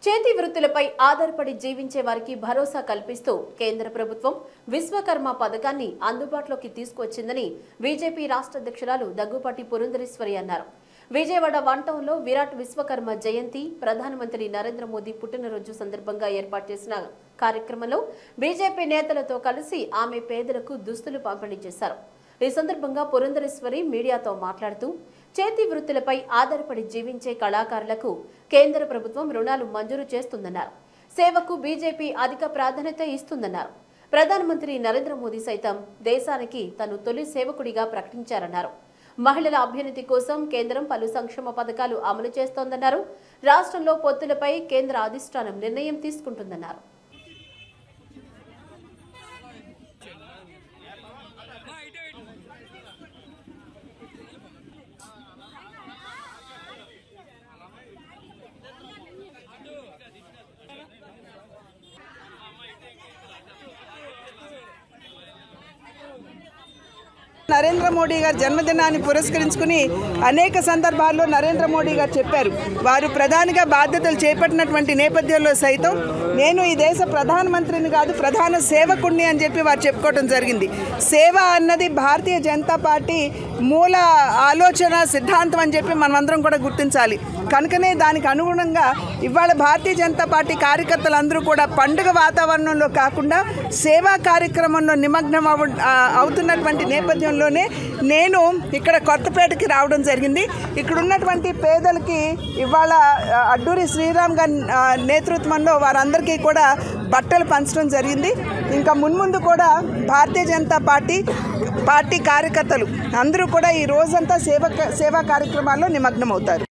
చేతి వృత్తులపై ఆధారపడి జీవించే వారికి భరోసా కల్పిస్తూ కేంద్ర ప్రభుత్వం విశ్వకర్మ పథకాన్ని అందుబాటులోకి తీసుకొచ్చిందని బీజేపీ రాష్ట్ర అధ్యక్షురాలు దగ్గుపాటి పురంధరేశ్వరి అన్నారు విజయవాడ వన్ టౌన్లో విరాట్ విశ్వకర్మ జయంతి ప్రధానమంత్రి నరేంద్ర మోదీ పుట్టినరోజు సందర్భంగా ఏర్పాటు చేసిన కార్యక్రమంలో బీజేపీ నేతలతో కలిసి ఆమె పేదలకు దుస్తులు పంపిణీ చేశారు ఈ సందర్భంగా పురంధరేశ్వరి మీడియాతో మాట్లాడుతూ చేతి వృత్తులపై ఆధారపడి జీవించే కళాకారులకు కేంద్ర ప్రభుత్వం రుణాలు మంజూరు చేస్తుందన్నారు సేవకు బీజేపీ అధిక ప్రాధాన్యత ఇస్తుందన్నారు ప్రధానమంత్రి నరేంద్ర మోదీ సైతం దేశానికి తను తొలి సేవకుడిగా ప్రకటించారన్నారు మహిళల అభ్యున్నతి కోసం కేంద్రం పలు సంక్షేమ పథకాలు అమలు చేస్తోందన్నారు రాష్ట్రంలో పొత్తులపై కేంద్ర అధిష్టానం నిర్ణయం తీసుకుంటుందన్నారు నరేంద్ర మోడీ గారి జన్మదినాన్ని పురస్కరించుకుని అనేక సందర్భాల్లో నరేంద్ర మోడీ గారు చెప్పారు వారు ప్రధానిగా బాధ్యతలు చేపట్టినటువంటి నేపథ్యంలో సైతం నేను ఈ దేశ ప్రధానమంత్రిని కాదు ప్రధాన సేవకుణ్ణి అని చెప్పి వారు చెప్పుకోవడం జరిగింది సేవ అన్నది భారతీయ జనతా పార్టీ మూల ఆలోచన సిద్ధాంతం అని చెప్పి మనమందరం కూడా గుర్తించాలి కనుకనే దానికి అనుగుణంగా ఇవాళ భారతీయ జనతా పార్టీ కార్యకర్తలందరూ కూడా పండుగ వాతావరణంలో కాకుండా సేవా కార్యక్రమంలో నిమగ్నం అవ ఆ, అవుతున్నటువంటి నేపథ్యంలోనే నేను ఇక్కడ కొత్తపేటకి రావడం జరిగింది ఇక్కడ ఉన్నటువంటి పేదలకి ఇవాళ ఆ, అడ్డూరి శ్రీరామ్ గారి ఆ, నేతృత్వంలో వారందరికీ కూడా బట్టలు పంచడం జరిగింది ఇంకా మున్ముందు కూడా భారతీయ జనతా పార్టీ పార్టీ కార్యకర్తలు అందరూ కూడా ఈ రోజంతా సేవ సేవా కార్యక్రమాల్లో నిమగ్నం అవుతారు